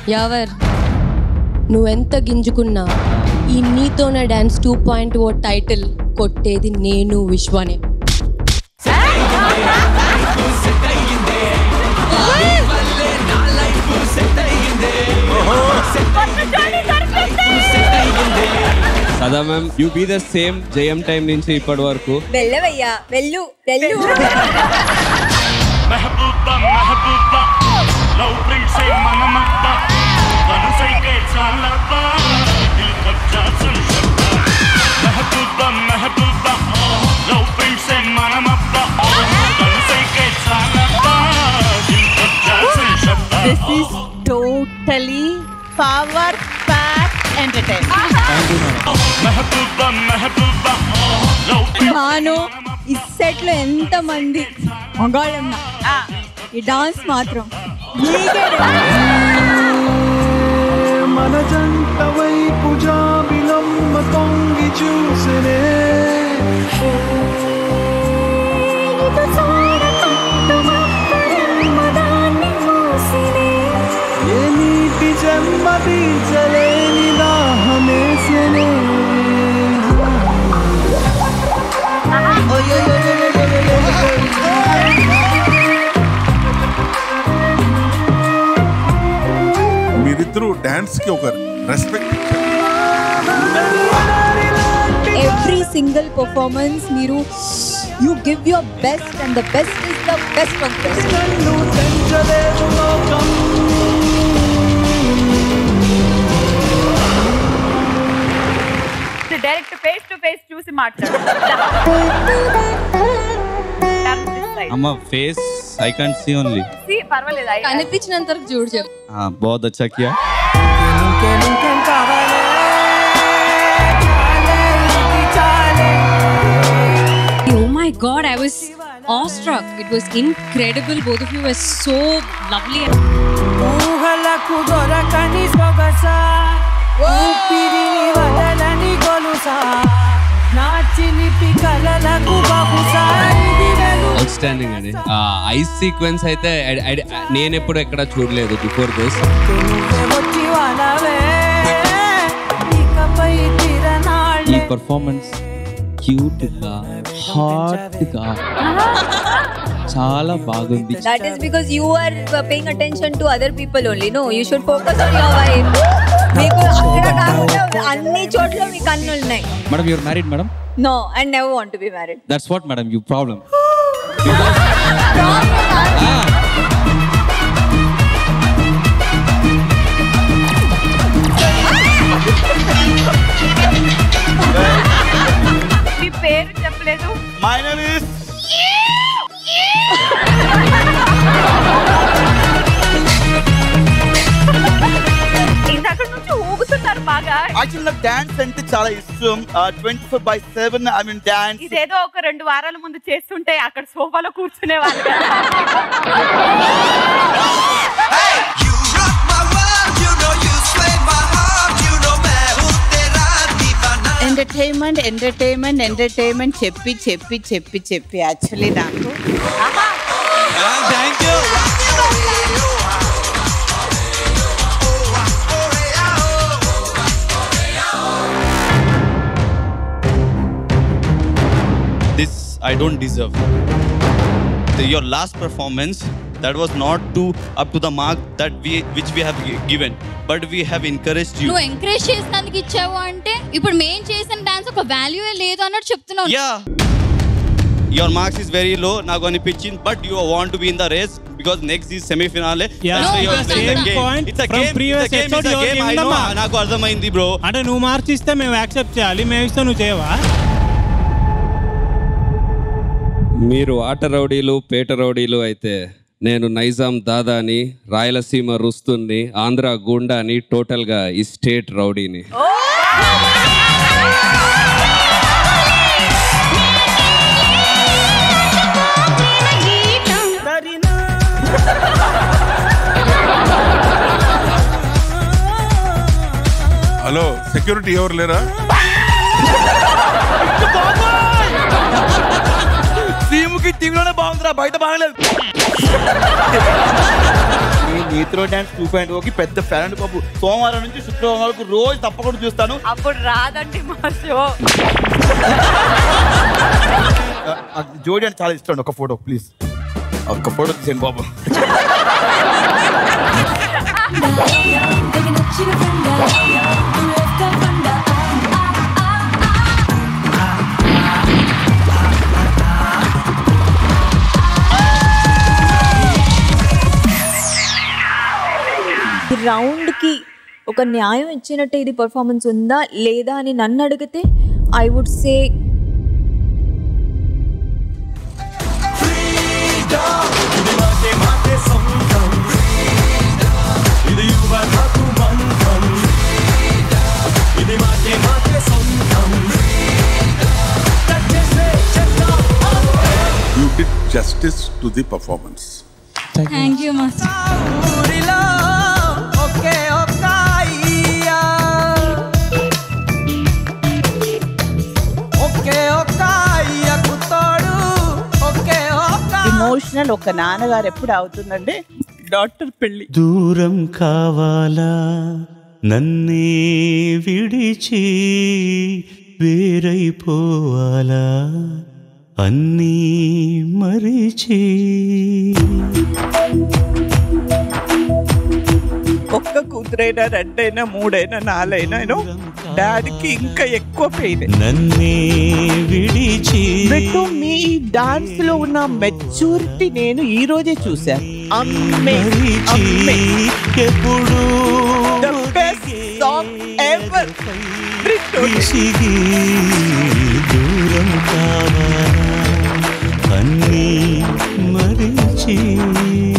యావర్ నువ్వెంత గింజుకున్నా ఈ నీతోనే dance two point O title కొట్టేది నేను విశ్వనే సదా ma'am you be the same జయం టైం నుంచి ఇప్పటి వరకు వెళ్ళవయ్యా వెళ్ళు వెళ్ళు మెహబూబా మెహబూబా లవ్ ప్రిన్సే మనమత్త కనుసైకే చాలబ్బా దిల్ కబ్జా సంశబ్దా మెహబూబా మెహబూబా లవ్ ప్రిన్సే మనమత్త కనుసైకే చాలబ్బా దిల్ కబ్జా సంశబ్దా this is totally power pack entertainment మెహబూబా మెహబూబా లవ్ మాను ఈ సెట్ లో ఎంత మంది మగాళ్ళున్నా ఈ డాన్స్ మాత్రం మీకే మన జంట వైపు జాబిలమ్మ తొంగి చూసనే ఏ నీటి జన్మ తీర్చలేని దాహమేసనే మీరిద్దరూ డాన్స్ కి ఒక రెస్పెక్ట్ ఎవ్రీ సింగిల్ పర్ఫార్మెన్స్ మీరు you give your best and the best is the best of best నన్ను తెంచలేదు లోకం డైరెక్ట్ ఫేస్ టు ఫేస్ చూసి మాట్లాడు అమ్మ face I can't see only See, పర్వాలేదు I- కనిపించినంత వరకు చూడు చెప్పు बहुत अच्छा किया Oh my god, I was awestruck. It was incredible. Both of you were so lovely. ఊహలకు దొరకని సొగస ఊపిరిని వదలని గొలుసా నా చిలిపి కలలకు బహుశా ఇది వెలు అవుట్ స్టాండింగ్ అండి ఐస్ సీక్వెన్స్ అయితే I- I- నేను ఎప్పుడు ఎక్కడ చూడలేదు బిఫోర్ దిస్ నువ్వే వచ్చి వాళ్ళవే ఇకపై తిరనాళ్ళే ఈ పర్ఫార్మెన్స్ క్యూట్ గా హాట్ గా చాలా బాగుంది that is because you are paying attention to other people only no you should focus on your wife మీకు అక్కడ కాకుండా అన్ని చోట్ల మీకు అన్ని ఉన్నాయి madam you're married madam no and never want be married that's what madam you problem మీ పేరు చెప్పలేదు మై నేమ్ ఇస్ ఇందాక నుంచి ఊగుతున్నారు బాగా యాక్చువల్ నాకు డాన్స్ అంటే చాలా ఇష్టం twenty four by seven I mean dance ఇదేదో ఒక రెండు వారాల ముందు చేస్తుంటే అక్కడ సోఫాలో కూర్చునే వాళ్ళు ఎంటర్టైన్మెంట్ ఎంటర్టైన్మెంట్ ఎంటర్టైన్మెంట్ చెప్పి చెప్పి చెప్పి చెప్పి యాక్చువల్లీ నాకు thank you this I don't deserve. The- your last performance that was not to up to the mark that we which we have gi- given, but we have encouraged you. నువ్వు encourage చేసినందుకు ఇచ్చావు అంటే ఇప్పుడు మేం చేసిన dance ఒక value లేదు అన్నట్టు చెప్తున్నావు Yeah. Your marks is very low. Now going to pitch in, but you want to be in the race because next is semi-finale. Yeah. That's why No, you are that's playing the the game. point. It's a From game. previous It's a game. episode, It's a you are game. I giving the know. mark. నాకు అర్థమైంది bro అంటే నువ్వు marks ఇస్తే మేము accept చేయాలి మేము ఇస్తే నువ్వు చేయవా మీరు ఆట రౌడీలు పేట రౌడీలు అయితే నేను నైజాం దాదాని రాయలసీమ రుస్తుని ఆంధ్ర గుండాని టోటల్గా ఈ స్టేట్ రౌడీని హలో సెక్యూరిటీ ఎవరు లేరా టీముకి టీంలోనే బాగుందిరా బయట బాగలేదు నీ నీతిలో డాన్స్ టూ పాయింట్ ఓకి పెద్ద ఫ్యాన్ అండి బాబు సోమవారం నుంచి శుక్రవారం వరకు రోజు తప్పకుండా చూస్తాను అప్పుడు రాదండి మా షో నాకు జోడి అంటే చాలా ఇష్టం ఒక ఫోటో ప్లీజ్ ఒక్క ఫోటో తీసేయండి బాబు ఈ రౌండ్ కి ఒక న్యాయం ఇచ్చినట్టే ఇది పర్ఫార్మెన్స్ ఉందా లేదా అని నన్ను అడిగితే I would say you did justice to the performance thank you master ఊరిలో ఒకే ఒక్క అయ్యా ఒకే ఒక్క అయ్యకు తోడు ఒకే ఒక్క ఇమోషనల్ ఒక నాన్నగారు ఎప్పుడు అవుతుందంటే డాక్టర్ పెళ్లి దూరం కావాలా నన్నే విడిచి వేరైపోవాలా అన్నీ మరిచి ఒక్క కూతురైనా రెండైనా మూడైనా నాలైనా డాడీకి ఇంకా ఎక్కువ పెయిన్ నన్నే విడిచి బిట్టు మీ డాన్స్ లో ఉన్న మెచ్యూరిటీ నేను ఈ రోజే చూశాను మరిచి ఎప్పుడు విసిగి దూరం కావాలా అన్నీ మరిచి